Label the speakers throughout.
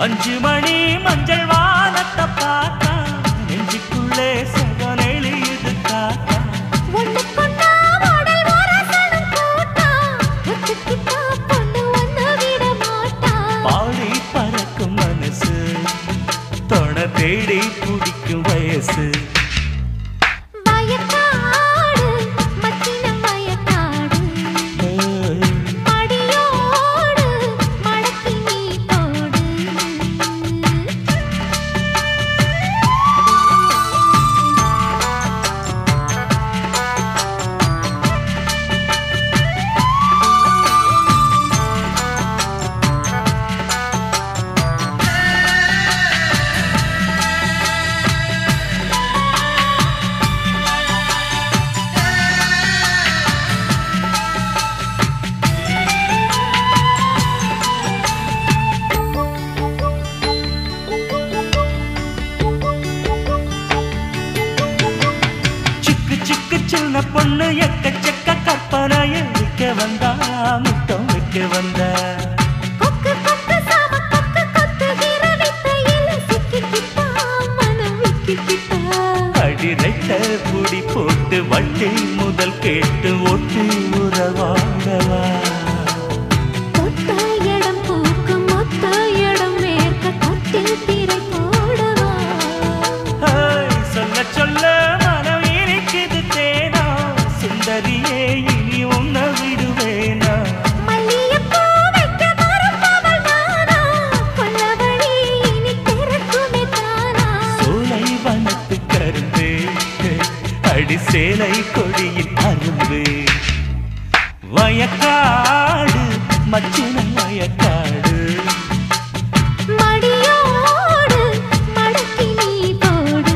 Speaker 1: அஞ்சு மணி மஞ்சள் வானத்தை பார்த்தா நெஞ்சுக்குள்ளே சுகம் எழுது காத்தா
Speaker 2: ஒண்ணுக்கொண்ணா மாடல் வாரசனும் கூட்டா. ஒத்துக்கிட்டா பொண்ணு ஒண்ணு விட மாட்டா.
Speaker 1: பாடி பறக்கும் மனசு தொட தேடி பிடிக்கும் வயசு
Speaker 2: வயக்காடு, மச்சினம் வயக்காடு. மடியோடு மடக்கி நீ போடு
Speaker 1: சிக்கு சிக்கு சின்ன பொண்ணு எக்கச்சக்க கற்பனைய வைக்க வந்தா முத்தம் வைக்க வந்தா
Speaker 2: கொக்கு கொக்கு சாம கொக்கு கொத்துகிற வித்தையில சிக்கிக்கிட்டா மனம் விக்கிக்கிட்டா
Speaker 1: அடிரைட்ட புடி போட்டு வட்டி முதல் கேட்டு ஒட்டி உறவாடவா
Speaker 2: தொட்ட இடம் பூக்கும் மொத்த இடம் மேற்க கட்டில் திரை போடவா
Speaker 1: ஹேய், சொல்ல சொல்ல மனம் இருக்குது தேனா சுந்தரியே இனி உன்னை விடுவேனா
Speaker 2: மல்லிகைப்பூ வைக்க மறப்பவள் நானா கொல்லவழி இனி திறக்குமே தானா
Speaker 1: சோலை வனத்து கரும்பு அடி சேலை கொடியின் அரும்பு வயக்காடு மச்சின வயக்காடு
Speaker 2: மடியோடு மடக்கி நீ போடு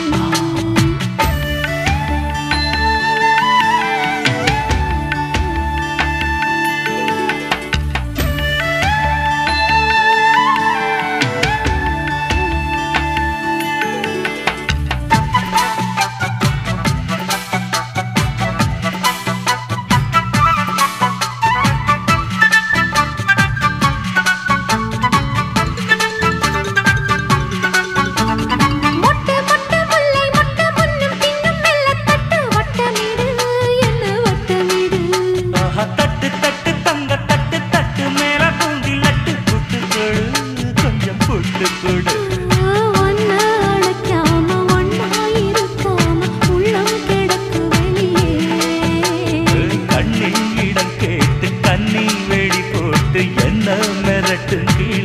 Speaker 2: மொட்டை மொட்டை முல்லை மொட்டை முன்னும் பின்னும் மெல்ல தட்டு வட்டமிடு என்ன வட்டமிடு
Speaker 1: ஆஹா, தட்டு தட்டு தங்க தட்டு தட்டு மேல தூண்டி லட்டு புட்டு கொடு கொஞ்சம் புட்டு கொடு
Speaker 2: ஒன்ன அழைக்காம ஒன்னா இருக்காம உள்ளம் கிடக்கு வெளியே
Speaker 1: கண்ணில் இடம் கேட்டு கண்ணி வெடி போட்டு என்ன மிரட்டு கீழே